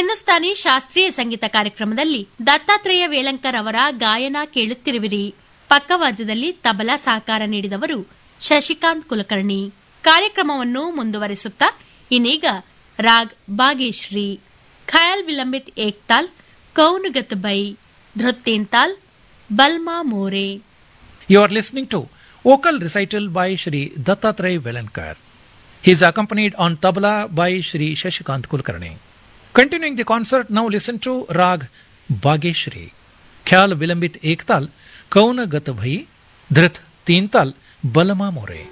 ಹಿಂದೂಸ್ತಾನಿ ಶಾಸ್ತ್ರೀಯ ಸಂಗೀತ ಕಾರ್ಯಕ್ರಮದಲ್ಲಿ ದತ್ತಾತ್ರೇಯ ವೇಳಂಕರ್ ಅವರ ಗಾಯನ ಕೇಳುತ್ತಿರುವಿರಿ ಪಕ್ಕವಾದ್ಯದಲ್ಲಿ ತಬಲಾ ಸಹಕಾರ ನೀಡಿದವರು ಶಶಿಕಾಂತ್ ಕುಲಕರ್ಣಿ ಕಾರ್ಯಕ್ರಮವನ್ನು ಮುಂದುವರಿಸುತ್ತಾ ಇನ್ನೀಗ ರಾಗ್ ಬಾಗೇಶ್ರೀ ಖಯಾಲ್ ವಿಲಂಬಿತ್ ಏಕ್ತಾಲ್ ಕೌನುಗತ್ ಬೈ ಧೃತ್ತೇಂತಾಲ್ ಬಲ್ಮಾ ಮೋರೆ You are listening to vocal recital by Shri Dattatray Velankar. He is accompanied on tabla by Shri Shashikant Kulkarni. Continuing the concert, now listen to Rag Bageshri. Khyal Vilambit Ektal, Kauna Gat Bhai, Dhrit Teental, Balama More.